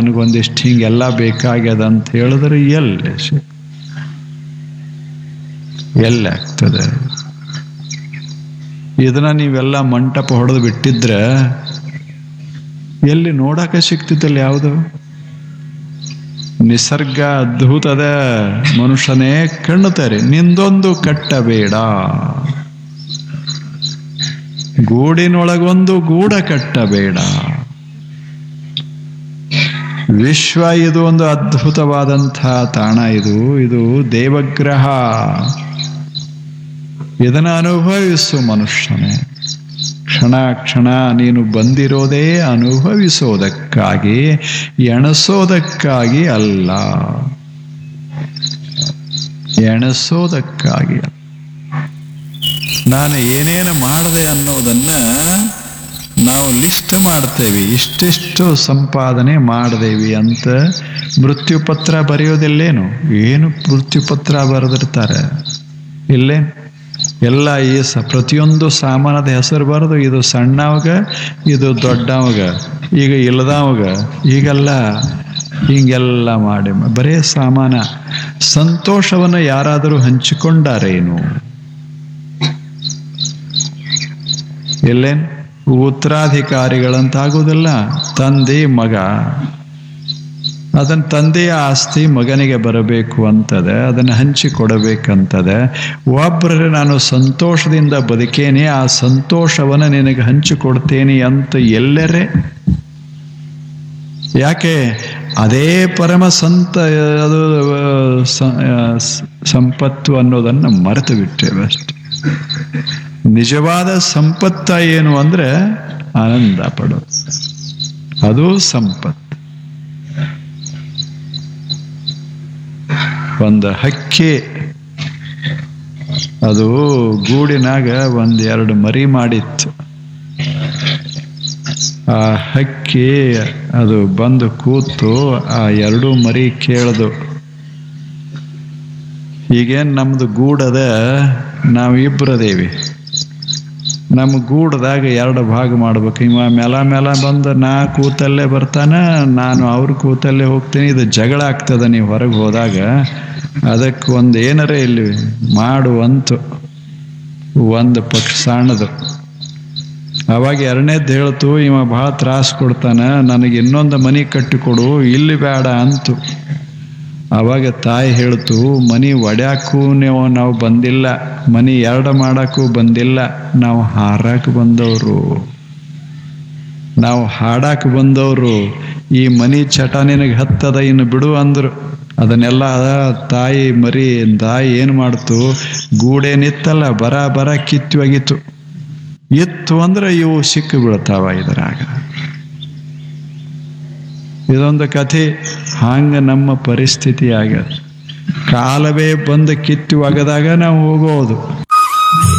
ನನಗೊಂದಿಷ್ಟು ಹಿಂಗೆಲ್ಲ ಬೇಕಾಗ್ಯದ ಅಂತ ಹೇಳಿದ್ರೆ ಎಲ್ಲಿ ಸಿ- ಎಲ್ಲಿ ಆಗ್ತದೆ ಇದನ್ನ ನೀವೆಲ್ಲ ಮಂಟಪ ಹೊಡೆದು ಬಿಟ್ಟಿದ್ರೆ ಎಲ್ಲಿ ನೋಡಕ್ಕೆ ಸಿಗ್ತಿತ್ತಲ್ಲ ಯಾವುದು ನಿಸರ್ಗ ಅದ್ಭುತದ ಮನುಷ್ಯನೇ ಕಣ್ಣುತ್ತಾರೆ ನಿಂದೊಂದು ಕಟ್ಟಬೇಡ ಗೂಡಿನೊಳಗೊಂದು ಗೂಡ ಕಟ್ಟಬೇಡ ವಿಶ್ವ ಇದು ಒಂದು ಅದ್ಭುತವಾದಂಥ ತಾಣ ಇದು ಇದು ದೇವಗ್ರಹ ಇದನ್ನ ಅನುಭವಿಸು ಮನುಷ್ಯನೇ ಕ್ಷಣ ಕ್ಷಣ ನೀನು ಬಂದಿರೋದೇ ಅನುಭವಿಸೋದಕ್ಕಾಗಿ ಎಣಸೋದಕ್ಕಾಗಿ ಅಲ್ಲ ಎಣಸೋದಕ್ಕಾಗಿ ಅಲ್ಲ. ನಾನು ಏನೇನು ಮಾಡಿದೆ ಅನ್ನೋದನ್ನ ನಾವು ಲಿಸ್ಟ್ ಮಾಡ್ತೇವೆ ಇಷ್ಟಿಷ್ಟು ಸಂಪಾದನೆ ಮಾಡಿದೇವಿ ಅಂತ ಮೃತ್ಯುಪತ್ರ ಬರೆಯೋದಿಲ್ಲೇನು ಏನು ಮೃತ್ಯುಪತ್ರ ಬರೆದಿರ್ತಾರೆ ಇಲ್ಲೇ ಎಲ್ಲ ಈ ಸ ಪ್ರತಿಯೊಂದು ಸಾಮಾನದ ಹೆಸರು ಬರೆದು ಇದು ಸಣ್ಣವಾಗ ಇದು ದೊಡ್ಡವಾಗ ಈಗ ಇಲ್ಲದವಾಗ ಈಗೆಲ್ಲ ಹಿಂಗೆಲ್ಲ ಮಾಡಿ ಬರೇ ಸಾಮಾನ ಸಂತೋಷವನ್ನು ಯಾರಾದರೂ ಹಂಚಿಕೊಂಡಾರೇನು ಎಲ್ಲೇನ್ ಉತ್ತರಾಧಿಕಾರಿಗಳಂತಾಗುವುದಿಲ್ಲ ತಂದೆ ಮಗ ಅದನ್ನ ತಂದೆಯ ಆಸ್ತಿ ಮಗನಿಗೆ ಬರಬೇಕು ಅಂತದೆ ಅದನ್ನು ಹಂಚಿಕೊಡಬೇಕಂತದೆ ಒಬ್ಬರೇ ನಾನು ಸಂತೋಷದಿಂದ ಬದುಕೇನೆ ಆ ಸಂತೋಷವನ್ನು ನಿನಗೆ ಹಂಚಿಕೊಡ್ತೇನೆ ಅಂತ ಎಲ್ಲರೇ ಯಾಕೆ ಅದೇ ಪರಮ ಸಂತ ಅದು ಸ- ಸ- ಸಂಪತ್ತು ಅನ್ನೋದನ್ನು ಮರೆತು ಬಿಟ್ಟೇವೆ ಅಷ್ಟೆ ನಿಜವಾದ ಸಂಪತ್ತ ಏನು ಅಂದ್ರೆ ಆನಂದ ಪಡೋದು ಅದು ಸಂಪತ್ತು ಒಂದು ಹಕ್ಕಿ ಅದು ಗೂಡಿನಾಗ ಒಂದ್ ಎರಡು ಮರಿ ಮಾಡಿತ್ತು ಆ ಹಕ್ಕಿ ಅದು ಬಂದು ಕೂತು ಆ ಎರಡು ಮರಿ ಕೇಳ್ದು ಈಗೇನ್ ನಮ್ದು ಗೂಡದ ನಾವು ಇಬ್ಬರದೇವಿ ನಮ್ಮ ಗೂಡದಾಗ ಎರಡು ಭಾಗ ಮಾಡ್ಬೇಕು ಇವ ಮೆಲ ಮೆಲ ಬಂದು ನಾ ಕೂತಲ್ಲೇ ಬರ್ತಾನ ನಾನು ಅವ್ರ ಕೂತಲ್ಲೇ ಹೋಗ್ತೀನಿ ಇದು ಜಗಳ ಆಗ್ತದ ನೀವು ಹೊರಗೆ ಹೋದಾಗ ಅದಕ್ಕೆ ಒಂದು ಏನರೇ ಇಲ್ಲಿ ಮಾಡುವಂತು ಒಂದು ಪಕ್ಷ ಸಣ್ಣದು ಅವಾಗ ಎರಡನೇದ್ದು ಹೇಳ್ತು ಇವ ಭಾಳ ತ್ರಾಸ ಕೊಡ್ತಾನ ನನಗೆ ಇನ್ನೊಂದು ಮನೆ ಕಟ್ಟಿಕೊಡು ಇಲ್ಲಿ ಬೇಡ ಅಂತು ಅವಾಗ ತಾಯಿ ಹೇಳ್ತು ಮನಿ ಒಡ್ಯಾಕು ನೀವು ನಾವು ಬಂದಿಲ್ಲ ಮನಿ ಎರಡು ಮಾಡಕ್ಕೂ ಬಂದಿಲ್ಲ ನಾವು ಹಾರಾಕ ಬಂದವರು ನಾವು ಹಾಡಾಕ ಬಂದವರು ಈ ಮನಿ ಚಟ ನಿನಗೆ ಹತ್ತದ ಇನ್ನು ಬಿಡು ಅಂದ್ರು ಅದನ್ನೆಲ್ಲ ತಾಯಿ ಮರಿ ತಾಯಿ ಏನು ಮಾಡ್ತು ಗೂಡೇನಿತ್ತಲ್ಲ ಬರ ಬರ ಕಿತ್ತು ಒಗಿತು ಇತ್ತು ಅಂದ್ರೆ ಇವು ಸಿಕ್ಕು ಬೀಳ್ತಾವ ಇದ್ರಾಗ ಇದೊಂದು ಕಥೆ ಹಂಗ ನಮ್ಮ ಪರಿಸ್ಥಿತಿ ಆಗ್ಯದ ಕಾಲವೇ ಬಂದು ಕಿತ್ತು ಒಗದಾಗ ನಾವು ಹೋಗೋದು